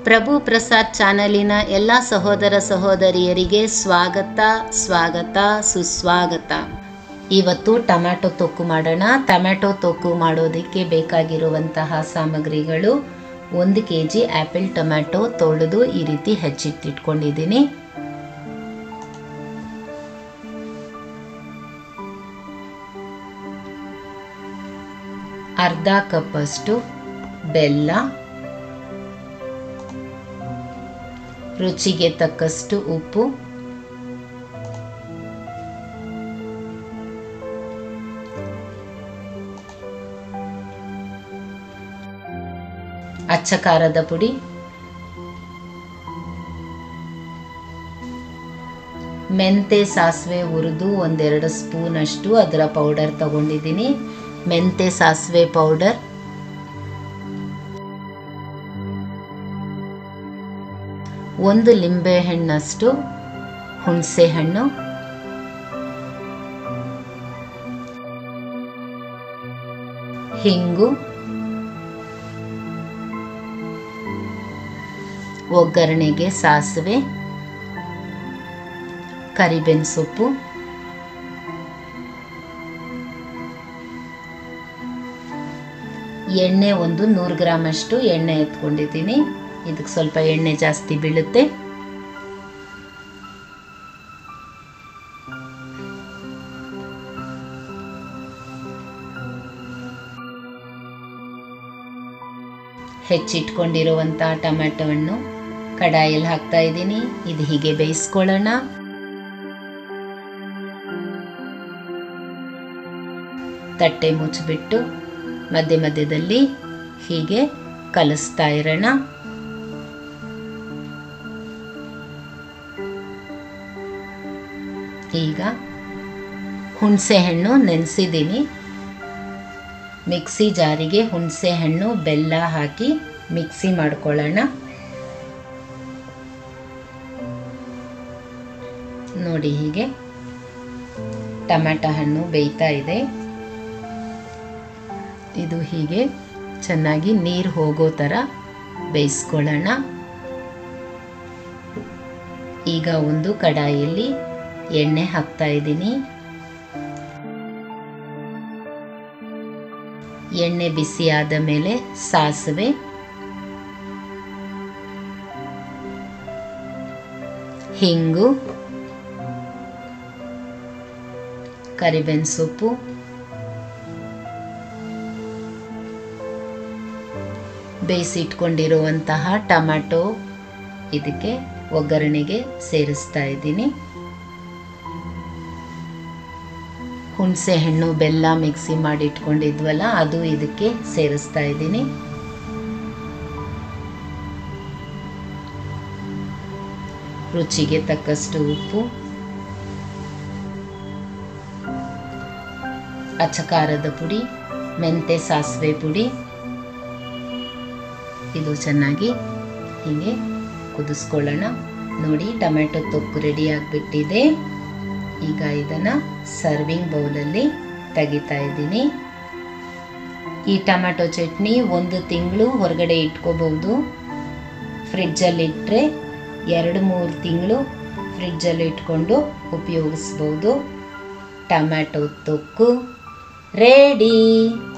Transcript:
ಪ್ರಭು ಪ್ರಸಾದ್ ಚಾನಲಿನ ಎಲ್ಲ ಸಹೋದರ ಸಹೋದರಿಯರಿಗೆ ಸ್ವಾಗತ ಸ್ವಾಗತ ಸುಸ್ವಾಗತ ಇವತ್ತು ಟೊಮ್ಯಾಟೊ ತೊಕ್ಕು ಮಾಡೋಣ ಟೊಮ್ಯಾಟೊ ತೊಕ್ಕು ಮಾಡೋದಕ್ಕೆ ಬೇಕಾಗಿರುವಂತಹ ಸಾಮಗ್ರಿಗಳು ಒಂದು ಕೆ ಜಿ ಆ್ಯಪಲ್ ಟೊಮ್ಯಾಟೊ ತೊಳೆದು ಈ ರೀತಿ ಹೆಚ್ಚಿಟ್ಟಿಟ್ಕೊಂಡಿದ್ದೀನಿ ಅರ್ಧ ಕಪ್ಪಷ್ಟು ಬೆಲ್ಲ ರುಚಿಗೆ ತಕ್ಕಷ್ಟು ಉಪ್ಪು ಅಚ್ಚ ಖಾರದ ಪುಡಿ ಮೆಂತೆ ಸಾಸಿವೆ ಹುರಿದು ಒಂದೆರಡು ಸ್ಪೂನ್ ಅಷ್ಟು ಅದರ ಪೌಡರ್ ತಗೊಂಡಿದ್ದೀನಿ ಮೆಂತೆ ಸಾಸಿವೆ ಪೌಡರ್ ಒಂದು ಲಿಂಬೆ ಹಣ್ಣಷ್ಟು ಹುಣಸೆ ಹಣ್ಣು ಹಿಂಗು ಒಗ್ಗರಣೆಗೆ ಸಾಸಿವೆ ಕರಿಬೇನ್ ಸೊಪ್ಪು ಎಣ್ಣೆ ಒಂದು ನೂರು ಗ್ರಾಮ್ ಅಷ್ಟು ಎಣ್ಣೆ ಎತ್ಕೊಂಡಿದ್ದೀನಿ ಇದಕ್ಕೆ ಸ್ವಲ್ಪ ಎಣ್ಣೆ ಜಾಸ್ತಿ ಬೀಳುತ್ತೆ ಹೆಚ್ಚಿಟ್ಕೊಂಡಿರುವಂಥ ಟೊಮ್ಯಾಟೊವನ್ನು ಕಡಾಯಲ್ಲಿ ಹಾಕ್ತಾ ಇದ್ದೀನಿ ಇದು ಹೀಗೆ ಬೇಯಿಸ್ಕೊಳ್ಳೋಣ ತಟ್ಟೆ ಮುಚ್ಚಿಬಿಟ್ಟು ಮಧ್ಯ ಮಧ್ಯದಲ್ಲಿ ಹೀಗೆ ಕಲಿಸ್ತಾ ಇರೋಣ ಈಗ ಹುಣಸೆ ಹಣ್ಣು ನೆನೆಸಿದ್ದೀನಿ ಮಿಕ್ಸಿ ಜಾರಿಗೆ ಹುಣಸೆ ಹಣ್ಣು ಬೆಲ್ಲ ಹಾಕಿ ಮಿಕ್ಸಿ ಮಾಡ್ಕೊಳ್ಳೋಣ ನೋಡಿ ಹೀಗೆ ಟೊಮ್ಯಾಟೊ ಹಣ್ಣು ಬೇಯ್ತಾ ಇದೆ ಇದು ಹೀಗೆ ಚೆನ್ನಾಗಿ ನೀರು ಹೋಗೋ ಥರ ಬೇಯಿಸ್ಕೊಳ್ಳೋಣ ಈಗ ಒಂದು ಕಡಾಯಿಯಲ್ಲಿ ಎಣ್ಣೆ ಹಾಕ್ತಾ ಇದ್ದೀನಿ ಎಣ್ಣೆ ಬಿಸಿ ಆದ ಮೇಲೆ ಸಾಸಿವೆ ಹಿಂಗು ಕರಿಬೇನ್ ಸೊಪ್ಪು ಬೇಯಿಸಿಟ್ಕೊಂಡಿರುವಂತಹ ಟೊಮ್ಯಾಟೊ ಇದಕ್ಕೆ ಒಗ್ಗರಣೆಗೆ ಸೇರಿಸ್ತಾ ಇದ್ದೀನಿ ಹುಣಸೆ ಹಣ್ಣು ಬೆಲ್ಲ ಮಿಕ್ಸಿ ಮಾಡಿ ಇಟ್ಕೊಂಡಿದ್ವಲ್ಲ ಅದು ಇದಕ್ಕೆ ಸೇರಿಸ್ತಾ ಇದ್ದೀನಿ ರುಚಿಗೆ ತಕ್ಕಷ್ಟು ಉಪ್ಪು ಅಚ್ಚಕಾರದ ಪುಡಿ ಮೆಂತೆ ಸಾಸಿವೆ ಪುಡಿ ಇದು ಚೆನ್ನಾಗಿ ಹೀಗೆ ಕುದಿಸ್ಕೊಳ್ಳೋಣ ನೋಡಿ ಟೊಮೆಟೊ ತೊಕ್ಕು ರೆಡಿ ಆಗಿಬಿಟ್ಟಿದೆ ಈಗ ಇದನ್ನು ಸರ್ವಿಂಗ್ ಬೌಲಲ್ಲಿ ತೆಗಿತಾ ಇದ್ದೀನಿ ಈ ಟೊಮೆಟೊ ಚಟ್ನಿ ಒಂದು ತಿಂಗಳು ಹೊರಗಡೆ ಇಟ್ಕೋಬಹುದು ಫ್ರಿಡ್ಜಲ್ಲಿ ಇಟ್ಟರೆ ಎರಡು ಮೂರು ತಿಂಗಳು ಫ್ರಿಡ್ಜಲ್ಲಿ ಇಟ್ಕೊಂಡು ಉಪಯೋಗಿಸ್ಬೋದು ಟೊಮ್ಯಾಟೊ ತೊಕ್ಕು ರೆಡಿ